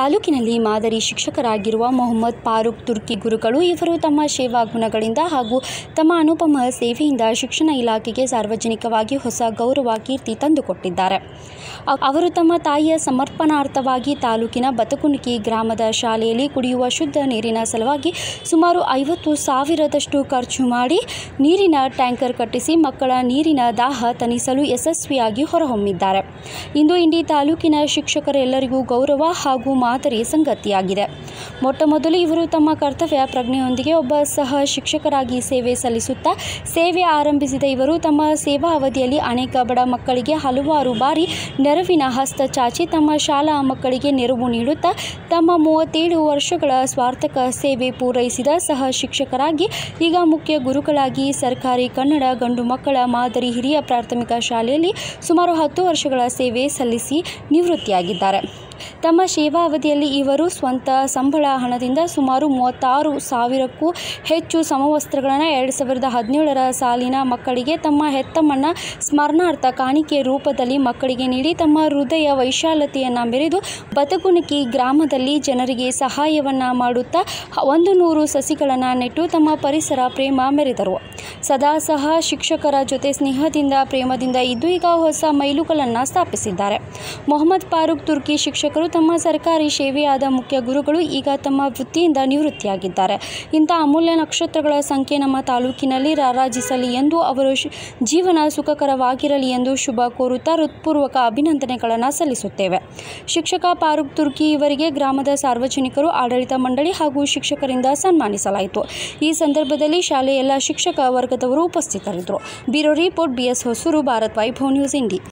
ತಾಲೂಕಿನಲ್ಲಿ ಮಾದರಿ ಶಿಕ್ಷಕರಾಗಿರುವ ಮೊಹಮ್ಮದ್ ಫಾರೂಕ್ ತುರ್ಕಿ ಗುರುಗಳು ಇವರು ತಮ್ಮ ಸೇವಾ ಗುಣಗಳಿಂದ ಹಾಗೂ ತಮ್ಮ ಅನುಪಮ ಸೇವೆಯಿಂದ ಶಿಕ್ಷಣ ಇಲಾಖೆಗೆ ಸಾರ್ವಜನಿಕವಾಗಿ ಹೊಸ ಗೌರವ ಕೀರ್ತಿ ತಂದುಕೊಟ್ಟಿದ್ದಾರೆ ಅ- ಅವರು ತಮ್ಮ ತಾಯಿಯ ಸಮರ್ಪಣಾರ್ಥವಾಗಿ ತಾಲೂಕಿನ ಬತಕುಣಿಕಿ ಗ್ರಾಮದ ಶಾಲೆಯಲ್ಲಿ ಕುಡಿಯುವ ಶುದ್ಧ ನೀರಿನ ಸಲುವಾಗಿ ಸುಮಾರು ಐವತ್ತು ಸಾವಿರದಷ್ಟು ಖರ್ಚು ಮಾಡಿ ನೀರಿನ ಟ್ಯಾಂಕರ್ ಕಟ್ಟಿಸಿ ಮಕ್ಕಳ ನೀರಿನ ದಾಹ ತಣಿಸಲು ಯಶಸ್ವಿಯಾಗಿ ಹೊರಹೊಮ್ಮಿದ್ದಾರೆ ಇಂದು ಇಂಡಿ ತಾಲೂಕಿನ ಶಿಕ್ಷಕರೆಲ್ಲರಿಗೂ ಗೌರವ ಹಾಗೂ ಮಾದರಿ ಸಂಗತಿಯಾಗಿದೆ ಮೊಟ್ಟ ಮೊದಲು ಇವರು ತಮ್ಮ ಕರ್ತವ್ಯ ಪ್ರಜ್ಞೆಯೊಂದಿಗೆ ಒಬ್ಬ ಸಹ ಶಿಕ್ಷಕರಾಗಿ ಸೇವೆ ಸಲ್ಲಿಸುತ್ತಾ ಸೇವೆ ಆರಂಭಿಸಿದ ಇವರು ತಮ್ಮ ಸೇವಾ ಅವಧಿಯಲ್ಲಿ ಅನೇಕ ಬಡ ಮಕ್ಕಳಿಗೆ ಹಲವಾರು ಬಾರಿ ನೆರವಿನ ಹಸ್ತ ಚಾಚಿ ತಮ್ಮ ಶಾಲಾ ಮಕ್ಕಳಿಗೆ ನೆರವು ನೀಡುತ್ತಾ ತಮ್ಮ ಮೂವತ್ತೇಳು ವರ್ಷಗಳ ಸ್ವಾರ್ಥಕ ಸೇವೆ ಪೂರೈಸಿದ ಸಹ ಶಿಕ್ಷಕರಾಗಿ ಈಗ ಮುಖ್ಯ ಗುರುಗಳಾಗಿ ಸರ್ಕಾರಿ ಕನ್ನಡ ಗಂಡು ಮಕ್ಕಳ ಮಾದರಿ ಹಿರಿಯ ಪ್ರಾಥಮಿಕ ಶಾಲೆಯಲ್ಲಿ ಸುಮಾರು ಹತ್ತು ವರ್ಷಗಳ ಸೇವೆ ಸಲ್ಲಿಸಿ ನಿವೃತ್ತಿಯಾಗಿದ್ದಾರೆ ತಮ್ಮ ಸೇವಾ ಅವಧಿಯಲ್ಲಿ ಇವರು ಸ್ವಂತ ಸಂಬಳ ಹಣದಿಂದ ಸುಮಾರು ಮೂವತ್ತಾರು ಸಾವಿರಕ್ಕೂ ಹೆಚ್ಚು ಸಮವಸ್ತ್ರಗಳನ್ನು ಎರಡು ಸಾವಿರದ ಹದಿನೇಳರ ಸಾಲಿನ ಮಕ್ಕಳಿಗೆ ತಮ್ಮ ಹೆತ್ತಮ್ಮನ ಸ್ಮರಣಾರ್ಥ ಕಾಣಿಕೆ ರೂಪದಲ್ಲಿ ಮಕ್ಕಳಿಗೆ ನೀಡಿ ತಮ್ಮ ಹೃದಯ ವೈಶಾಲತೆಯನ್ನು ಮೆರೆದು ಬತಗುಣಿಕಿ ಗ್ರಾಮದಲ್ಲಿ ಜನರಿಗೆ ಸಹಾಯವನ್ನು ಮಾಡುತ್ತಾ ಒಂದು ನೂರು ಸಸಿಗಳನ್ನು ನೆಟ್ಟು ತಮ್ಮ ಪರಿಸರ ಪ್ರೇಮ ಮೆರೆದರು ಸದಾ ಸಹ ಶಿಕ್ಷಕರ ಜೊತೆ ಸ್ನೇಹದಿಂದ ಪ್ರೇಮದಿಂದ ಇದ್ದು ಈಗ ಹೊಸ ಮೈಲುಗಲ್ಲನ್ನು ಸ್ಥಾಪಿಸಿದ್ದಾರೆ ಮೊಹಮ್ಮದ್ ಫಾರೂಕ್ ತುರ್ಕಿ ಶಿಕ್ಷಕರು ತಮ್ಮ ಸರ್ಕಾರಿ ಸೇವೆಯಾದ ಮುಖ್ಯ ಗುರುಗಳು ಈಗ ತಮ್ಮ ವೃತ್ತಿಯಿಂದ ನಿವೃತ್ತಿಯಾಗಿದ್ದಾರೆ ಇಂಥ ಅಮೂಲ್ಯ ನಕ್ಷತ್ರಗಳ ಸಂಖ್ಯೆ ನಮ್ಮ ತಾಲೂಕಿನಲ್ಲಿ ರಾರಾಜಿಸಲಿ ಎಂದು ಅವರು ಶ್- ಜೀವನ ಸುಖಕರವಾಗಿರಲಿ ಎಂದು ಶುಭ ಕೋರುತ್ತಾ ಹೃತ್ಪೂರ್ವಕ ಅಭಿನಂದನೆಗಳನ್ನು ಸಲ್ಲಿಸುತ್ತೇವೆ ಶಿಕ್ಷಕ ಫಾರೂಕ್ ತುರ್ಕಿ ಇವರಿಗೆ ಗ್ರಾಮದ ಸಾರ್ವಜನಿಕರು ಆಡಳಿತ ಮಂಡಳಿ ಹಾಗೂ ಶಿಕ್ಷಕರಿಂದ ಸನ್ಮಾನಿಸಲಾಯಿತು ಈ ಸಂದರ್ಭದಲ್ಲಿ ಶಾಲೆಯ ಎಲ್ಲ ಶಿಕ್ಷಕ ವರ್ಗದವರು ಉಪಸ್ಥಿತರಿದ್ದರು bureau report B S Hosur Bharat Vaibhav news ಇಂಡಿ